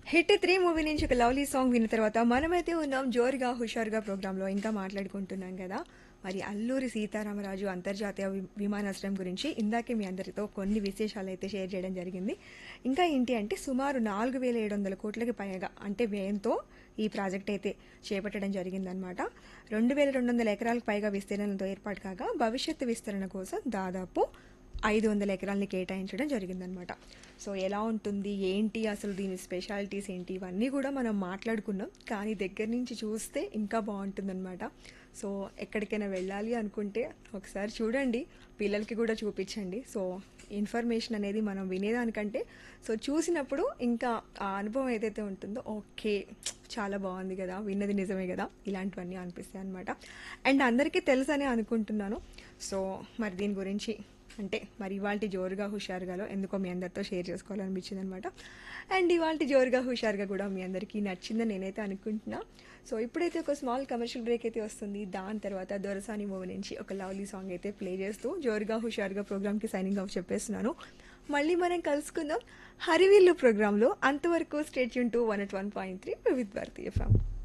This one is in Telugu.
హిట్ త్రీ మూవీ నుంచి ఒక లవ్లీ సాంగ్ విన్న తర్వాత మనమైతే ఉన్నాం జోరుగా హుషారుగా ప్రోగ్రాంలో ఇంకా మాట్లాడుకుంటున్నాం కదా మరి అల్లూరి సీతారామరాజు అంతర్జాతీయ వి- విమానాశ్రయం గురించి ఇందాకే మీ అందరితో కొన్ని విశేషాలు అయితే షేర్ చేయడం జరిగింది ఇంకా ఏంటి అంటే సుమారు నాలుగు వేల ఏడు వందల కోట్లకి పైగా అంటే వ్యయంతో ఈ ప్రాజెక్ట్ అయితే చేపట్టడం జరిగిందనమాట రెండు వేల రెండు వందల ఎకరాలకు పైగా విస్తీర్ణంతో ఏర్పాటు కాగా భవిష్యత్తు విస్తరణ కోసం దాదాపు ఐదు వందల ఎకరాలని కేటాయించడం జరిగిందనమాట సో ఎలా ఉంటుంది ఏంటి అసలు దీని స్పెషాలిటీస్ ఏంటి ఇవన్నీ కూడా మనం మాట్లాడుకున్నాం కానీ దగ్గర నుంచి చూస్తే ఇంకా బాగుంటుందన్నమాట సో ఎక్కడికైనా వెళ్ళాలి అనుకుంటే ఒకసారి చూడండి పిల్లలకి కూడా చూపించండి సో ఇన్ఫర్మేషన్ అనేది మనం వినేదానికంటే సో చూసినప్పుడు ఇంకా ఆ అనుభవం ఏదైతే ఉంటుందో ఓకే చాలా బాగుంది కదా విన్నది నిజమే కదా ఇలాంటివన్నీ అనిపిస్తాయి అనమాట అండ్ అందరికీ తెలుసని అనుకుంటున్నాను సో మరి దీని గురించి అంటే మరి ఇవాళ జోరుగా హుషారుగాలో ఎందుకో మీ అందరితో షేర్ చేసుకోవాలనిపించింది అనమాట అండ్ ఇవాళ జోరుగా హుషారుగా కూడా మీ అందరికీ నచ్చిందని నేనైతే అనుకుంటున్నా సో ఇప్పుడైతే ఒక స్మాల్ కమర్షియల్ బ్రేక్ అయితే వస్తుంది దాని తర్వాత దొరసాని మూవీ నుంచి ఒక లవ్లీ సాంగ్ అయితే ప్లే చేస్తూ జోరుగా హుషారుగా ప్రోగ్రామ్కి సైనింగ్ ఆఫ్ చెప్పేస్తున్నాను మళ్ళీ మనం కలుసుకుందాం హరివిల్లు ప్రోగ్రాంలో అంతవరకు స్టేట్ యూన్ to one eight one point three with Bharatiya from